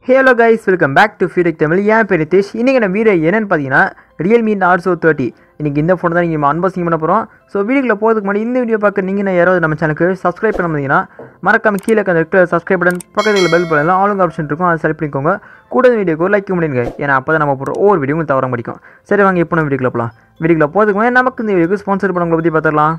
hello guys welcome back to ஃபியூரிக் தமிழ் ஏன் பேர் நிதிஷ் இன்றைக்கி நம்ம வீடியோ என்னென்னு பார்த்தீங்கன்னா ரியல்மி நார்சோ தேர்ட்டி இன்றைக்கி இந்த ஃபோன் தான் நீங்கள் அன்பாக்சிங் பண்ண போகிறோம் ஸோ வீடியோக்குள்ள போகிறதுக்கு முன்னாடி இந்த வீடியோ பார்க்க நீங்கள் நான் யாராவது நம்ம சேனலுக்கு சப்ஸ்கிரைப் பண்ண முடியுங்கன்னா மறக்காம கீழே அந்த இருக்கிற சப்ஸ்கிரைப் பட்டன் பக்கத்தில் பெல் பட்டன் ஆளுங்க ஆப்ஷன் இருக்கும் அதை செலக்ட் பண்ணிக்கோங்க கூட இந்த வீடியோக்கு லைக் முடியுங்க ஏன்னா அப்போ தான் நம்ம போடுற ஒவ்வொரு வீடியோ உங்களுக்கு தவற படிக்கும் சரி வாங்க இப்போ நம்ம வீடியோக்குள்ள போகலாம் வீடியோக்குள்ள போகிறதுக்கு முன்னாடி நமக்கு இந்த வீடியோக்கு ஸ்பான்சர் பண்ணவங்களை பற்றி பார்த்துடலாம்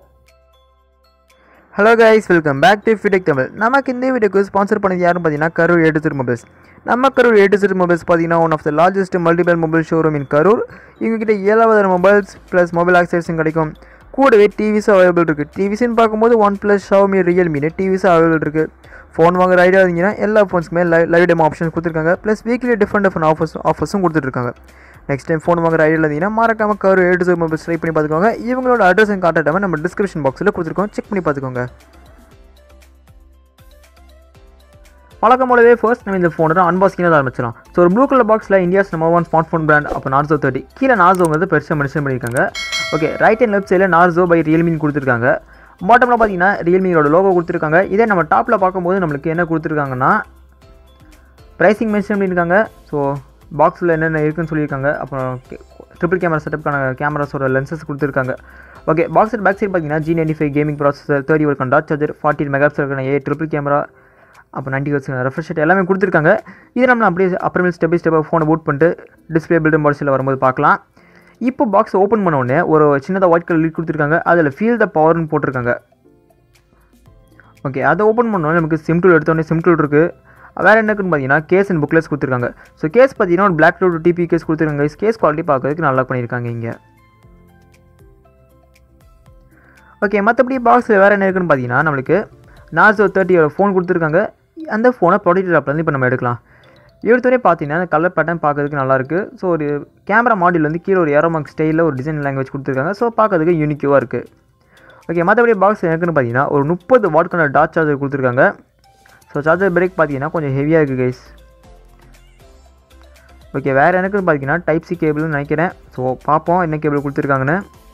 hello guys welcome back to ஃபிடெக் தமிழ் நமக்கு இந்த வீடியோக்கு ஸ்பான்சர் பண்ணது யாரும் பார்த்தீங்கன்னா கரூர் ஏ டு சிறு மொபைல்ஸ் நம்ம கரூர் ஏ டு சிறு மொபைல்ஸ் பார்த்தீங்கன்னா one of the largest multiple mobile showroom in Karur இவங்ககிட்ட ஏழாவது மொபைல்ஸ் ப்ளஸ் மொபைல் ஆக்சஸும் கிடைக்கும் கூடவே டிவிஸும் அவைலபிள் இருக்குது டிவிஸ்னு பார்க்கும்போது ஒன் ப்ளஸ் ஷாமி ரியல்மின்னு டிவிஸும் அவைலபிள் இருக்குது ஃபோன் வாங்குற ஐடியா இருந்தீங்கன்னா எல்லா ஃபோன்ஸுக்குமே லைவ் லைவ் டெமோ ஆப்ஷன் கொடுத்துருக்காங்க plus weekly different different offers ஆஃபர்ஸும் கொடுத்துட்ருக்காங்க நெக்ஸ்ட் டைம் ஃபோன் வாங்குற ஐடியா இருந்தீங்கன்னா மறக்காம கரு ஏ டு ஜீரோ மொபைல்ஸ் ட்ரை பண்ணி பார்த்துக்கோங்க இவங்களோட அட்ரஸ் அண்ட் கான்டாக்ட் நம்ம டிஸ்கிரிப்ஷன் பாக்ஸில் கொடுத்துருக்கோம் செக் பண்ணி பார்த்துக்கோங்க வழக்கம் போலவே ஃபர்ஸ்ட் நம்ம இந்த ஃபோனை தான் அன்பாக்சிங் தான் ஆரம்பிச்சிடலாம் ஸோ ஒரு ப்ளூ கலர் பாக்ஸில் India's number one smartphone brand அப்போ நார்சோ தேர்ட்டி கீழே நார்சோங்கிறது பெருசாக மென்ஷன் பண்ணியிருக்காங்க ஓகே ரைட் அண்ட் லெஃப்ட் சைடில் நார்சோ பை ரியல்மின்னு கொடுத்துருக்காங்க பாட்டமில் பார்த்தீங்கன்னா ரியல்மியோட லோகோ கொடுத்துருக்காங்க இதே நம்ம டாப்பில் பார்க்கும்போது நம்மளுக்கு என்ன கொடுத்துருக்காங்கன்னா ப்ரைஸிங் மென்ஷன் பண்ணியிருக்காங்க ஸோ பாக்ஸில் என்னென்ன இருக்குன்னு சொல்லியிருக்காங்க அப்புறம் ட்ரிபிள் கேமரா செட்டப்க்கான கேமராஸோட லென்சஸ் கொடுத்துருக்காங்க ஓகே பாக்ஸர் பேக் சைடு பார்த்தீங்கன்னா G ninety five gaming processor thirty ஒரு டாட் charger forty mega pixel a triple camera அப்போ நைன்டி ஹர்ட்ஸ் ரெஃப்ரெஷ் எல்லாமே கொடுத்துருக்காங்க இது நம்ம அப்படியே அப்புறமே ஸ்டெப் பை ஸ்டெப்பாக ஃபோனை பூட் பண்ணிட்டு டிஸ்பிளே பில்டு மாடல்ஸில் வரும்போது பார்க்கலாம் இப்போ பாக்ஸ் ஓப்பன் பண்ண உடனே ஒரு சின்னதாக ஒயிட் கலர் லீட் கொடுத்துருக்காங்க அதில் ஃபீல் த பவர்னு போட்டிருக்காங்க ஓகே அதை ஓப்பன் பண்ணோடனே நமக்கு சிம் டூல் எடுத்தோடனே சிம் டூல் இருக்குது வேறு என்ன இருக்குன்னு பார்த்தீங்கன்னா கேஸ் அண்ட் புக்லெஸ் கொடுத்துருக்காங்க ஸோ கேஸ் பார்த்தீங்கன்னா ஒரு பிளாக் டூ டிபி கேஸ் கொடுத்துருக்காங்க கேஸ் குவாலிட்டி பார்க்கறதுக்கு நல்லா பண்ணியிருக்காங்க இங்கே ஓகே மற்றபடி பாக்ஸில் வேறு என்ன இருக்குன்னு பார்த்தீங்கன்னா நம்மளுக்கு நார்சோ தேர்ட்டியோட ஃபோன் கொடுத்துருக்காங்க அந்த ஃபோனை ப்ரொடக்ட் ஆப்லேருந்து இப்போ நம்ம எடுக்கலாம் எடுத்தோடனே பார்த்தீங்கன்னா அந்த கலர் பேட்டர்ன் பார்க்கறதுக்கு நல்லாயிருக்கு ஸோ ஒரு கேமரா மாடியில் வந்து கீழே ஒரு ஏரோமாக் ஸ்டைலில் ஒரு டிசைன் லாங்குவேஜ் கொடுத்துருக்காங்க ஸோ பார்க்கறதுக்கு யூனிக்யூவாக இருக்குது ஓகே மற்றபடி பாக்ஸ் எனக்குன்னு பார்த்தீங்கன்னா ஒரு முப்பது வாட்க்கான டாட் சார்ஜர் கொடுத்துருக்காங்க ஸோ சார்ஜர் பிரேக் பார்த்தீங்கன்னா கொஞ்சம் ஹெவியாக இருக்குது கைஸ் ஓகே வேறு எனக்குன்னு பார்த்தீங்கன்னா டைப் சி கேபிள்னு நினைக்கிறேன் ஸோ பார்ப்போம் என்ன கேபிள் கொடுத்துருக்காங்கன்னு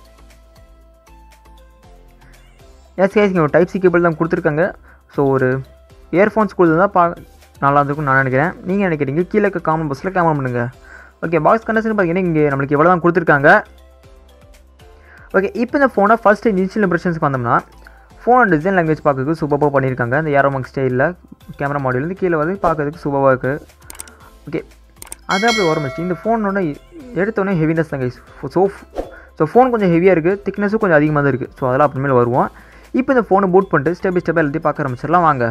எஸ் கேஸ் இங்கே ஒரு டைப் சி கேபிள் தான் கொடுத்துருக்காங்க ஸோ ஒரு இயர்ஃபோன்ஸ் கொடுத்துருந்தா பா நல்லா இருந்திருக்கும் நான் நினைக்கிறேன் நீங்கள் நினைக்கிறீங்க கீழே இருக்க காமன் பாக்ஸில் கேமரா பண்ணுங்கள் ஓகே பாக்ஸ் கண்டிஷன் பார்த்தீங்கன்னா இங்கே நம்மளுக்கு எவ்வளோ தான் கொடுத்துருக்காங்க ஓகே இப்போ இந்த ஃபோனை ஃபஸ்ட்டு இனிஷியல் இம்ப்ரெஷன்ஸ்க்கு வந்தோம்னா ஃபோன் டிசைன் லாங்குவேஜ் பார்க்கறதுக்கு சூப்பராக பண்ணியிருக்காங்க இந்த ஏரோமாக் ஸ்டைலில் கேமரா மாடியிலேருந்து கீழே வந்து பார்க்கறதுக்கு சூப்பராக இருக்குது ஓகே அது அப்படி ஆரம்பிச்சு இந்த ஃபோனோட எடுத்தோடனே ஹெவினஸ் தாங்க ஸோ ஸோ ஃபோன் கொஞ்சம் ஹெவியாக இருக்குது திக்னஸும் கொஞ்சம் அதிகமாக தான் இருக்குது ஸோ அதெல்லாம் அப்புறமேல வருவோம் இப்போ இந்த ஃபோனை பூட் பண்ணிட்டு ஸ்டெப் பை ஸ்டெப்பாக எல்லாத்தையும் பார்க்க ஆரம்பிச்சிடலாம் வாங்க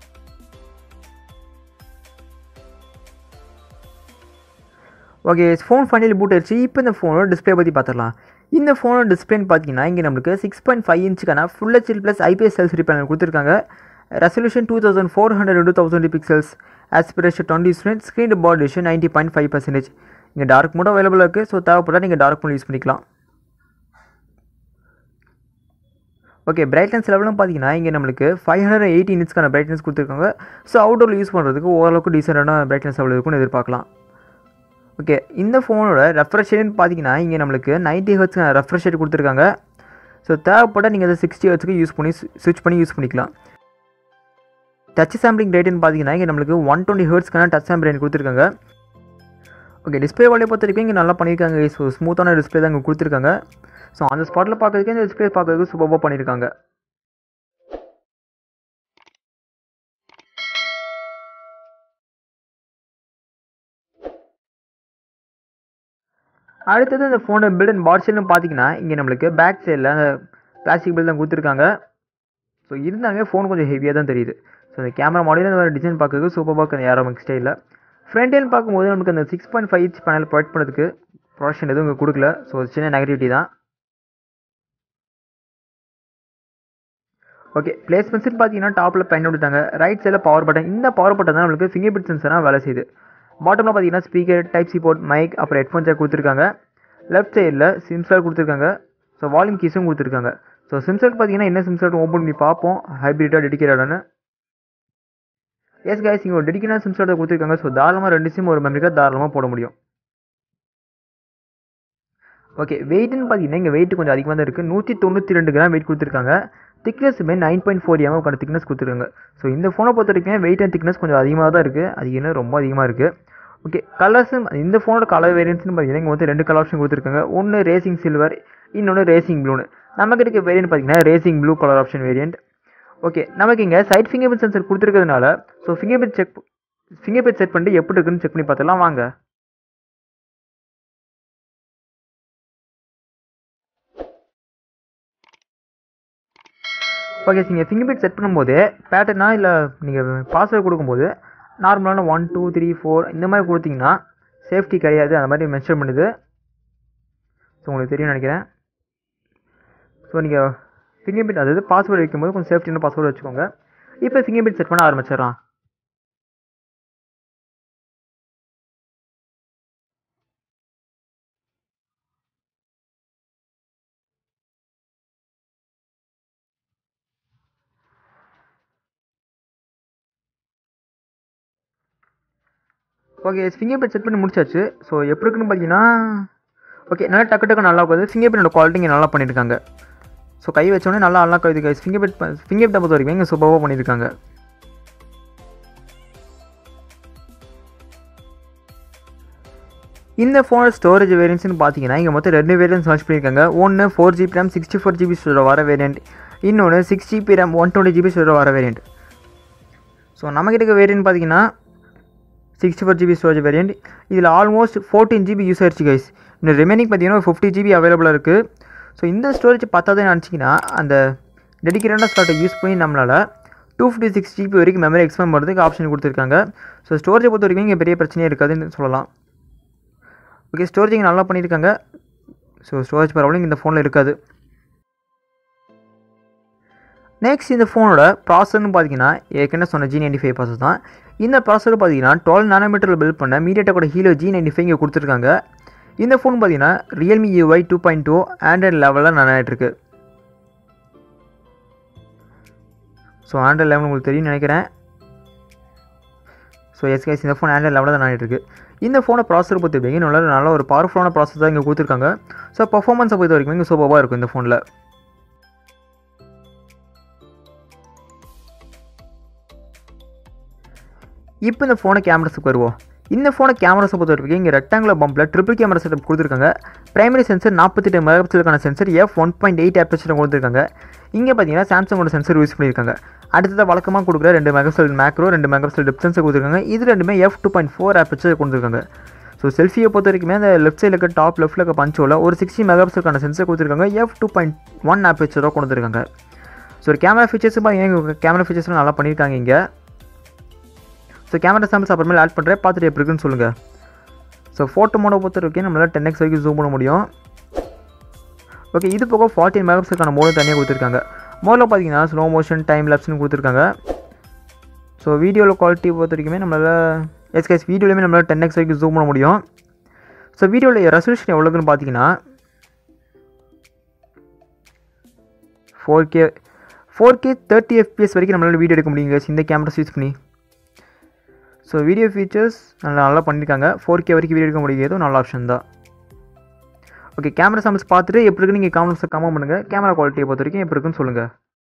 ஓகே ஃபோன் ஃபைனலி பூட் ஆயிடுச்சு இப்போ இந்த ஃபோனோட டிஸ்பிளே பற்றி பார்த்துடலாம் இந்த ஃபோனோட டிஸ்பிளேன்னு பார்த்தீங்கன்னா இங்கே நம்மளுக்கு சிக்ஸ் பாயிண்ட் ஃபைவ் இன்ச்சுக்கான full HD plus IPS LCD panel கொடுத்துருக்காங்க resolution two thousand four hundred two thousand pixels ஆஸ்பிரேஷன் டுவெண்ட்டி ஸ்டூடெண்ட் ஸ்க்ரீன் பாட் டிஷன் நைன்ட்டி பாயிண்ட் ஃபைவ் பர்சன்டேஜ் இங்கே டார்க் மோட் அவைலபிள் இருக்குது ஸோ தேவைப்பட்டால் நீங்கள் டார்க் மோட் யூஸ் பண்ணிக்கலாம் ஓகே பிரைட்னஸ் லெவலும் பார்த்தீங்கன்னா இங்கே நம்மளுக்கு ஃபைவ் ஹண்ட்ரட் எயிட்டி இன்ச்க்கான பிரைட்னஸ் கொடுத்துருக்காங்க ஸோ அவுட்டோரில் யூஸ் பண்ணுறதுக்கு ஓரளவுக்கு டீசெண்டான பிரைட்னஸ் லெவல் இருக்கும்னு எதிர்பார்க்கலாம் ஓகே இந்த ஃபோனோட ரெஃப்ரெஷ் ரேட்னு பார்த்தீங்கன்னா இங்கே நம்மளுக்கு நைன்ட்டி ஹர்ட்ஸ் ரெஃப்ரெஷ் ரேட் கொடுத்துருக்காங்க ஸோ தேவைப்பட்டால் நீங்கள் அதை சிக்ஸ்டி ஹர்ட்ஸ்க்கு யூஸ் பண்ணி ஸ்விட்ச் பண்ணி யூஸ் பண்ணிக்கலாம் டச் சாம்பிளிங் ரேட்டுன்னு பார்த்தீங்கன்னா இங்கே நம்மளுக்கு ஒன் டுவெண்ட்டி ஹர்ட்ஸ்க்கான டச் சாம்பிள் ரேட் கொடுத்துருக்காங்க ஓகே டிஸ்பிளே வாலியை பொறுத்த வரைக்கும் இங்கே நல்லா பண்ணியிருக்காங்க ஸோ ஸ்மூத்தான டிஸ்பிளே தான் இங்கே கொடுத்துருக்காங்க ஸோ அந்த ஸ்பாட்டில் பார்க்கறதுக்கு இந்த டிஸ்பிளே பார்க்கறதுக்கு சூப்பராக பண்ணியிருக்காங்க அடுத்தது இந்த ஃபோனோட பில்ட் அண்ட் பாட்ஸில்னு பார்த்தீங்கன்னா இங்கே நம்மளுக்கு பேக் சைடில் அந்த பிளாஸ்டிக் பில் தான் கொடுத்துருக்காங்க ஸோ இருந்தாலுமே ஃபோன் கொஞ்சம் ஹெவியாக தான் தெரியுது ஸோ இந்த கேமரா மாடலில் இந்த டிசைன் பார்க்கறதுக்கு சூப்பராக இருக்குது அந்த ஏரோமிக் ஸ்டைலில் ஃப்ரண்ட் எண்ட் பார்க்கும்போது நமக்கு அந்த six point five inch panel provide பண்ணுறதுக்கு ப்ரொடக்ஷன் எதுவும் இங்கே கொடுக்கல ஸோ சின்ன நெகட்டிவிட்டி தான் ஓகே பிளேஸ்மெண்ட்ஸ்னு பார்த்தீங்கன்னா டாப்பில் பென் விட்டாங்க ரைட் சைடில் பவர் பட்டன் இந்த பவர் பட்டன் தான் நம்மளுக்கு ஃபிங்கர் பிரிண்ட் சென்சராக வேலை செய்யுது பாட்டமில் பார்த்தீங்கன்னா speaker type C port mic அப்புறம் ஹெட்ஃபோன் ஜாக் கொடுத்துருக்காங்க லெஃப்ட் சைடில் சிம் ஸ்லாட் கொடுத்துருக்காங்க ஸோ வால்யூம் கீஸும் கொடுத்துருக்காங்க ஸோ சிம் ஸ்லாட் பார்த்தீங்கன்னா என்ன சிம் ஸ்லாட் ஓப்பன் பண்ணி பார்ப்போம் ஹைப்ரிட்டாக டெடிக்கேட்டடானு எஸ் கைஸ் இங்கே ஒரு டெடிக்கேட்டான சிம் ஸ்லாட்டை கொடுத்துருக்காங்க ஸோ தாராளமாக ரெண்டு சிம் ஒரு மெமரி கார்டு தாராளமாக போட முடியும் ஓகே வெயிட்னு பார்த்தீங்கன்னா இங்கே வெயிட் கொஞ்சம் அதிகமாக தான் இருக்குது நூற்றி தொண்ணூற்றி ரெண்டு கிராம் வெயிட் கொடுத்துருக்காங்க திக்னஸுமே நைன் பாயிண்ட் ஃபோர் எம்எம்க்கான திக்னஸ் கொடுத்துருக்காங்க ஸோ இந்த ஃபோனை பொறுத்த வரைக்கும் வெயிட் அண்ட் திக்னஸ் கொஞ்சம் அதிகமாக தான் இருக்குது அது என்ன ரொம்ப அதிகமாக இருக்குது ஓகே கலர்ஸும் இந்த ஃபோனோட கலர் வேரியன்ட்ஸ்னு பார்த்தீங்கன்னா இங்கே வந்து ரெண்டு கலர் ஆப்ஷன் கொடுத்துருக்காங்க ஒன்று ரேசிங் சில்வர் இன்னொன்று ரேசிங் ப்ளூன்னு நமக்கு இருக்க வேரியன்ட் பார்த்தீங்கன்னா racing blue colour option variant okay நமக்கு இங்கே சைட் ஃபிங்கர் பிரிண்ட் சென்சர் கொடுத்துருக்கிறதுனால so fingerprint check fingerprint set பண்ணிட்டு எப்படி இருக்குன்னு செக் பண்ணி பார்த்துலாம் வாங்க ஓகே நீங்கள் ஃபிங்கர் பிரிண்ட் செட் பண்ணும்போது பேட்டர்னா இல்லை நீங்கள் பாஸ்வேர்டு கொடுக்கும்போது நார்மலான ஒன் டூ த்ரீ ஃபோர் இந்த மாதிரி கொடுத்தீங்கன்னா சேஃப்டி கிடையாது அந்த மாதிரி மென்ஷன் பண்ணுது ஸோ உங்களுக்கு தெரியும்னு நினைக்கிறேன் ஸோ நீங்கள் ஃபிங்கர் பிரிண்ட் அதாவது பாஸ்வேர்டு வைக்கும்போது கொஞ்சம் சேஃப்டியான பாஸ்வேர்டு வச்சுக்கோங்க இப்போ ஃபிங்கர் பிரிண்ட் செட் பண்ண ஆரம்பிச்சிடலாம் ஓகே ஃபிங்கர் பிரிண்ட் செட் பண்ணி முடிச்சாச்சு ஸோ எப்படி இருக்குன்னு பார்த்தீங்கன்னா ஓகே நல்லா டக்கு டக்கு நல்லா உட்காது ஃபிங்கர் பிரிண்டோட குவாலிட்டி இங்கே நல்லா பண்ணியிருக்காங்க ஸோ கை வச்சோடனே நல்லா நல்லா கவிது guys fingerprint fingerprint பொறுத்த வரைக்கும் இங்கே சூப்பராக பண்ணியிருக்காங்க இந்த ஃபோனோட ஸ்டோரேஜ் வேரியன்ட்ஸ்னு பார்த்தீங்கன்னா இங்கே மொத்தம் ரெண்டு வேரியன்ட்ஸ் லான்ச் பண்ணியிருக்காங்க ஒன்று four GB RAM sixty four GB storage வர வேரியன்ட் இன்னொன்று six GB RAM one twenty GB storage வர வேரியன்ட் ஸோ நம்மகிட்ட இருக்க வேரியன்ட் பார்த்தீங்கன்னா sixty four GB storage variant இதில் ஆல்மோஸ்ட் ஃபோர்டீன் ஜிபி யூஸ் ஆயிடுச்சு கைஸ் இன்னும் ரிமைனிங் பார்த்தீங்கன்னா ஃபிஃப்டி ஜிபி அவைலபிளாக இருக்குது ஸோ இந்த ஸ்டோரேஜ் பத்தாதுன்னு நினச்சிங்கன்னா அந்த டெடிக்கேட்டான ஸ்லாட்டை யூஸ் பண்ணி நம்மளால் டூ ஃபிஃப்டி சிக்ஸ் ஜிபி வரைக்கும் மெமரி எக்ஸ்பேண்ட் பண்ணுறதுக்கு ஆப்ஷன் கொடுத்துருக்காங்க ஸோ ஸ்டோரேஜை பொறுத்த வரைக்கும் இங்கே பெரிய பிரச்சனையே இருக்காதுன்னு சொல்லலாம் ஓகே ஸ்டோரேஜ் இங்கே நல்லா பண்ணியிருக்காங்க ஸோ ஸ்டோரேஜ் ப்ராப்ளம் இந்த ஃபோனில் இருக்காது நெக்ஸ்ட் இந்த ஃபோனோட ப்ராசர்னு பார்த்தீங்கன்னா ஏற்கனவே சொன்ன ஜி நைன்டி ஃபைவ் ப்ராசஸ் தான் இந்த ப்ராசர் பார்த்தீங்கன்னா டுவெல் நானோமீட்டரில் பில்ட் பண்ண மீடியாடெக்கோட ஹீலோ ஜி நைன்டி ஃபைவ் இங்கே கொடுத்துருக்காங்க இந்த ஃபோன் பார்த்தீங்கன்னா Realme UI two point two Android லெவலில் நல்லாயிட்ருக்கு ஸோ ஆண்ட்ராய்ட் லெவல் உங்களுக்கு தெரியும்னு நினைக்கிறேன் ஸோ எஸ்கேஸ் இந்த ஃபோன் ஆண்ட்ராய்ட் லெவலில் தான் நல்லாயிட்டு இருக்கு இந்த ஃபோனை ப்ராசர் பொறுத்த வரைக்கும் நல்ல நல்ல ஒரு பவர்ஃபுல்லான ப்ராசஸ் தான் இங்கே கொடுத்துருக்காங்க ஸோ பர்ஃபார்மன்ஸை பொறுத்த வரைக்கும் இங்கே சூப்பராக இருக்கும் இந்த ஃபோனில் இப்போ இந்த ஃபோனை கேமராஸுக்கு வருவோம் இந்த ஃபோனை கேமராஸை பொறுத்த வரைக்கும் இங்கே ரெக்டாங்குலர் பம்பில் ட்ரிபிள் கேமரா செட்டப் கொடுத்துருக்காங்க பிரைமரி சென்சர் நாற்பத்தெட்டு மெகாபிக்சலுக்கான sensor F one point eight aperture கொடுத்துருக்காங்க இங்கே பார்த்தீங்கன்னா சாம்சங்கோட சென்சர் யூஸ் பண்ணியிருக்காங்க அடுத்ததாக வழக்கமாக கொடுக்குற ரெண்டு மெகாபிக்சல் மேக்ரோ ரெண்டு மெகாபிக்சல் டெப் சென்சர் கொடுத்துருக்காங்க இது ரெண்டுமே F two point four aperture கொடுத்துருக்காங்க ஸோ செல்ஃபியை பொறுத்த வரைக்குமே அந்த லெஃப்ட் சைடில் இருக்க டாப் லெஃப்ட்டில் இருக்க பஞ்சோவில் ஒரு சிக்ஸ்டி மெகாபிக்சலுக்கான சென்சர் கொடுத்துருக்காங்க எஃப் டூ பாயிண்ட் ஒன் ஆப்பேச்சராக கொடுத்துருக்காங்க ஸோ ஒரு கேமரா ஃபீச்சர்ஸ் பார்த்தீங்கன்னா கேமரா ஃபீச்சர்ஸ்லாம் நல்லா பண்ணியிருக்காங்க இங்கே ஸோ கேமரா சாம்பிள்ஸ் அப்புறமேல ஆட் பண்ணுறேன் பார்த்துட்டு எப்படி இருக்குன்னு சொல்லுங்கள் ஸோ ஃபோட்டோ மோட பொறுத்த வரைக்கும் நம்மளால் டென் எக்ஸ் வரைக்கும் ஜூம் பண்ண முடியும் ஓகே இது போக ஃபார்ட்டின் மெகாபிக்சலுக்கான மோடும் தனியாக கொடுத்துருக்காங்க மோடில் பார்த்தீங்கன்னா ஸ்லோ மோஷன் டைம் லேப்ஸ்னு கொடுத்துருக்காங்க ஸோ வீடியோவில் குவாலிட்டி பொறுத்த வரைக்குமே நம்மளால் எஸ்கேஸ் வீடியோலையுமே நம்மளால் டென் எக்ஸ் வரைக்கும் ஜூம் பண்ண முடியும் ஸோ வீடியோவில் ரெசல்யூஷன் எவ்வளோக்குன்னு பார்த்தீங்கன்னா four K four K thirty FPS வரைக்கும் நம்மளால் வீடியோ எடுக்க முடியுங்க இந்த கேமராஸ் யூஸ் பண்ணி ஸோ வீடியோ ஃபீச்சர்ஸ் நல்லா நல்லா பண்ணியிருக்காங்க ஃபோர் கே வரைக்கும் வீடியோ எடுக்க முடியாது நல்ல ஆப்ஷன் தான் ஓகே கேமரா சாம்பிள்ஸ் பார்த்துட்டு எப்படி இருக்குன்னு நீங்கள் காமெண்ட்ஸை கமெண்ட் பண்ணுங்கள் கேமரா குவாலிட்டியை பொறுத்த வரைக்கும் எப்படி இருக்குன்னு சொல்லுங்கள்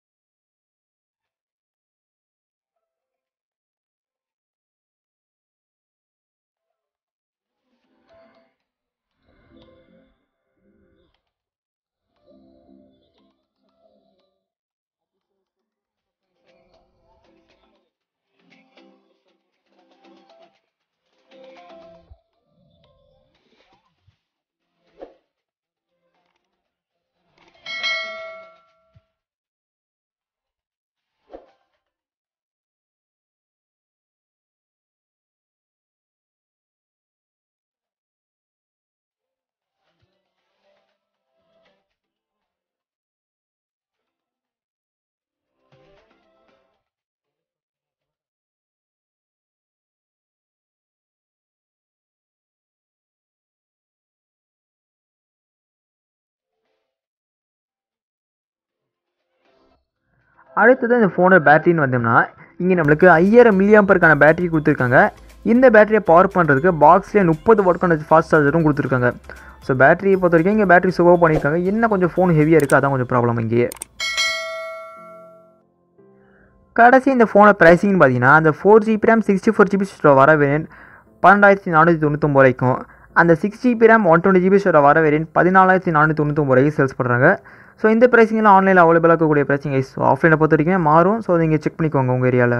அடுத்தது இந்த ஃபோனோட பேட்டரின்னு வந்தோம்னா இங்கே நம்மளுக்கு ஐயாயிரம் மில்லியாம்பருக்கான பேட்டரி கொடுத்துருக்காங்க இந்த பேட்டரியை பவர் பண்ணுறதுக்கு பாக்ஸ்லேயே முப்பது வாட்க்கான ஃபாஸ்ட் சார்ஜரும் கொடுத்துருக்காங்க ஸோ பேட்டரியை பொறுத்த வரைக்கும் இங்கே பேட்டரி சுகவ் பண்ணியிருக்காங்க இன்னும் கொஞ்சம் ஃபோன் ஹெவியாக இருக்குது அதான் கொஞ்சம் ப்ராப்ளம் இங்கேயே கடைசி இந்த ஃபோனோட ப்ரைஸிங்னு பார்த்தீங்கன்னா அந்த four GB RAM sixty four GB store வர வேரியன்ட் பன்னெண்டாயிரத்தி நானூற்றி தொண்ணூத்தொம்பது வரைக்கும் அந்த six GB RAM one twenty GB store வர வேரியன்ட் பதினாலாயிரத்தி நானூற்றி தொண்ணூத்தொம்பது வரைக்கும் சேல்ஸ் பண்ணுறாங்க ஸோ இந்த ப்ரைஸிங்லாம் ஆன்லைனில் அவைலபிளாக இருக்கக்கூடிய ப்ரைஸிங் ஸோ ஆஃப்லைனை பொறுத்த வரைக்குமே மாறும் ஸோ நீங்கள் செக் பண்ணிக்கோங்க உங்கள் ஏரியாவில்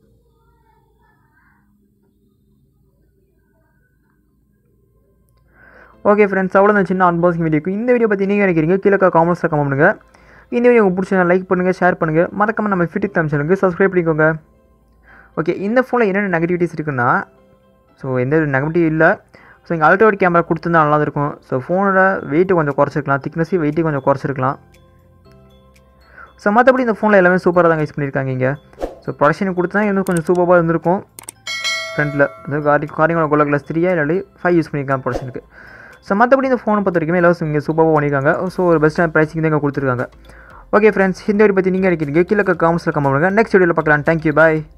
ஓகே ஃப்ரெண்ட்ஸ் அவ்வளோ சின்ன அன்பாக்சிங் வீடியோக்கு இந்த வீடியோ பற்றி நீங்கள் நினைக்கிறீங்க கீழே காமெண்ட்ஸில் கமெண்ட் பண்ணுங்கள் இந்த வீடியோ உங்களுக்கு பிடிச்சா லைக் பண்ணுங்கள் ஷேர் பண்ணுங்கள் மறக்காமல் நம்ம ஃபிட்டிக் தம் சேனலுக்கு சப்ஸ்கிரைப் பண்ணிக்கோங்க ஓகே இந்த ஃபோனில் என்னென்ன நெகட்டிவிட்டிஸ் இருக்குன்னா ஸோ எந்த ஒரு நெகட்டிவ் இல்லை ஸோ இங்கே அல்ட்ராவைட் கேமரா கொடுத்துருந்தா நல்லா இருக்கும் ஸோ ஃபோனோட வெயிட்டு கொஞ்சம் குறைச்சிருக்கலாம் திக்னஸையும் வெயிட்டு கொஞ்சம் குறைச்சிருக்கலாம் ஸோ மற்றபடி இந்த ஃபோனில் எல்லாமே சூப்பராக தான் யூஸ் பண்ணியிருக்காங்க இங்கே ஸோ ப்ரொடக்ஷன் கொடுத்தா இன்னும் கொஞ்சம் சூப்பராக இருந்திருக்கும் ஃப்ரண்ட்டில் அதாவது காரி காரியங்களோட கோலா கிளாஸ் த்ரீயா இல்லாட்டி ஃபைவ் யூஸ் பண்ணியிருக்காங்க ப்ரொடக்ஷனுக்கு ஸோ மற்றபடி இந்த ஃபோனை பொறுத்த வரைக்கும் எல்லாம் இங்கே சூப்பராக பண்ணியிருக்காங்க ஸோ ஒரு பெஸ்ட்டான ப்ரைஸிங் தான் இங்கே கொடுத்துருக்காங்க ஓகே ஃப்ரெண்ட்ஸ் இந்த வீடியோ பற்றி நீங்கள் நினைக்கிறீங்க கீழே காமெண்ட்ஸில் கமெண்ட் பண்ணுங்கள் நெக்ஸ்ட் வீடியோவில் பார்க்கலாம் தேங்க்யூ பாய்